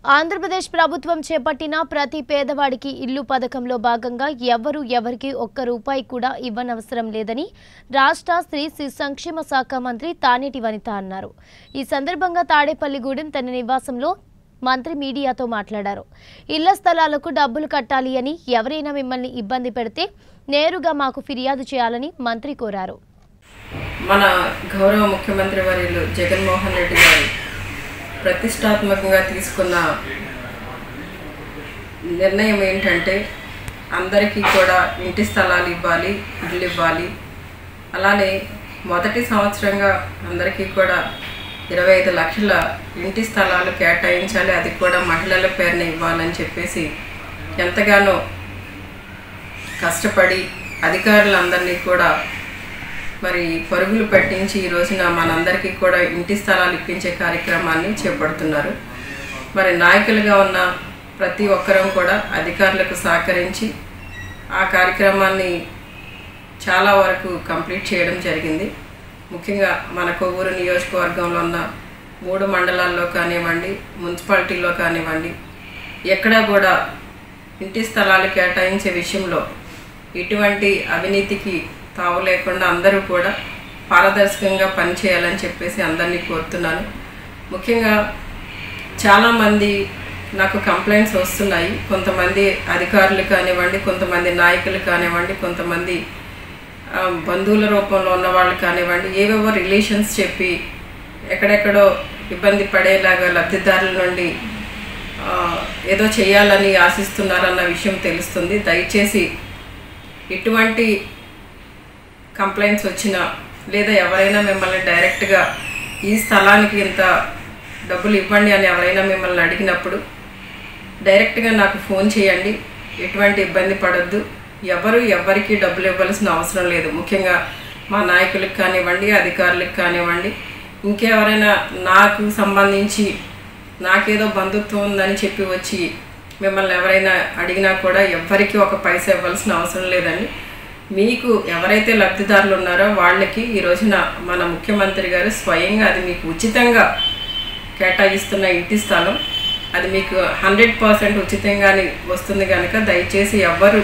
ఆంధ్రప్రదేశ్ ప్రభుత్వం చేపట్టిన ప్రతి పేదవాడికి ఇల్లు పథకంలో భాగంగా ఎవరు ఎవరికి ఒక్క రూపాయి కూడా ఇవ్వనవసరం లేదని రాష్ట్ర స్త్రీ శిశు సంక్షేమ శాఖ మంత్రి తానేటి వనిత అన్నారు ఈ సందర్భంగా తాడేపల్లిగూడెం తన నివాసంలో మంత్రి మీడియాతో మాట్లాడారు ఇళ్ల స్థలాలకు డబ్బులు కట్టాలి అని ఎవరైనా మిమ్మల్ని ఇబ్బంది పెడితే నేరుగా మాకు ఫిర్యాదు చేయాలని మంత్రి కోరారు మన గౌరవ ముఖ్యమంత్రి వర్యులు జగన్మోహన్ రెడ్డి గారు ప్రతిష్టాత్మకంగా తీసుకున్న నిర్ణయం ఏంటంటే అందరికీ కూడా ఇంటి స్థలాలు ఇవ్వాలి ఇల్లు ఇవ్వాలి అలానే మొదటి సంవత్సరంగా అందరికీ కూడా ఇరవై ఐదు లక్షల ఇంటి స్థలాలు కేటాయించాలి అది కూడా మహిళల పేరున ఇవ్వాలని చెప్పేసి ఎంతగానో కష్టపడి అధికారులందరినీ కూడా మరి పరుగులు పెట్టించి ఈ రోజున మనందరికీ కూడా ఇంటి స్థలాలు ఇప్పించే కార్యక్రమాన్ని చేపడుతున్నారు మరి నాయకులుగా ఉన్న ప్రతి ఒక్కరం కూడా అధికారులకు సహకరించి ఆ కార్యక్రమాన్ని చాలా వరకు కంప్లీట్ చేయడం జరిగింది ముఖ్యంగా మన కొవ్వూరు నియోజకవర్గంలో ఉన్న మూడు మండలాల్లో కానివ్వండి మున్సిపాలిటీలో కానివ్వండి ఎక్కడా కూడా ఇంటి స్థలాలు కేటాయించే విషయంలో ఇటువంటి అవినీతికి తావు లేకుండా అందరూ కూడా పారదర్శకంగా పనిచేయాలని చెప్పేసి అందరినీ కోరుతున్నాను ముఖ్యంగా చాలామంది నాకు కంప్లైంట్స్ వస్తున్నాయి కొంతమంది అధికారులు కానివ్వండి కొంతమంది నాయకులు కానివ్వండి కొంతమంది ఆ, బంధువుల రూపంలో ఉన్న వాళ్ళు కానివ్వండి ఏవేవో రిలేషన్స్ చెప్పి ఎక్కడెక్కడో ఇబ్బంది పడేలాగా లబ్ధిదారుల నుండి ఆ, ఏదో చేయాలని ఆశిస్తున్నారన్న విషయం తెలుస్తుంది దయచేసి ఇటువంటి కంప్లైంట్స్ వచ్చినా లేదా ఎవరైనా మిమ్మల్ని డైరెక్ట్గా ఈ స్థలానికి ఇంత డబ్బులు ఇవ్వండి అని ఎవరైనా మిమ్మల్ని అడిగినప్పుడు డైరెక్ట్గా నాకు ఫోన్ చేయండి ఎటువంటి ఇబ్బంది పడొద్దు ఎవరు ఎవరికి డబ్బులు ఇవ్వాల్సిన అవసరం లేదు ముఖ్యంగా మా నాయకులకు కానివ్వండి అధికారులకు కానివ్వండి ఇంకెవరైనా నాకు సంబంధించి నాకేదో బంధుత్వం ఉందని చెప్పి వచ్చి మిమ్మల్ని ఎవరైనా అడిగినా కూడా ఎవ్వరికి ఒక పైసా ఇవ్వాల్సిన అవసరం లేదండి మీకు ఎవరైతే లబ్ధిదారులు ఉన్నారో వాళ్ళకి ఈ రోజున మన ముఖ్యమంత్రి గారు స్వయంగా అది మీకు ఉచితంగా కేటాయిస్తున్న ఇంటి స్థలం అది మీకు హండ్రెడ్ పర్సెంట్ ఉచితంగానే వస్తుంది కనుక దయచేసి ఎవ్వరు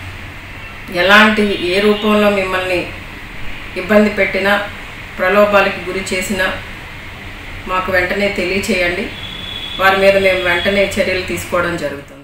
ఎలాంటి ఏ రూపంలో మిమ్మల్ని ఇబ్బంది పెట్టినా ప్రలోభాలకి గురి చేసినా మాకు వెంటనే తెలియచేయండి వారి మీద మేము వెంటనే చర్యలు తీసుకోవడం జరుగుతుంది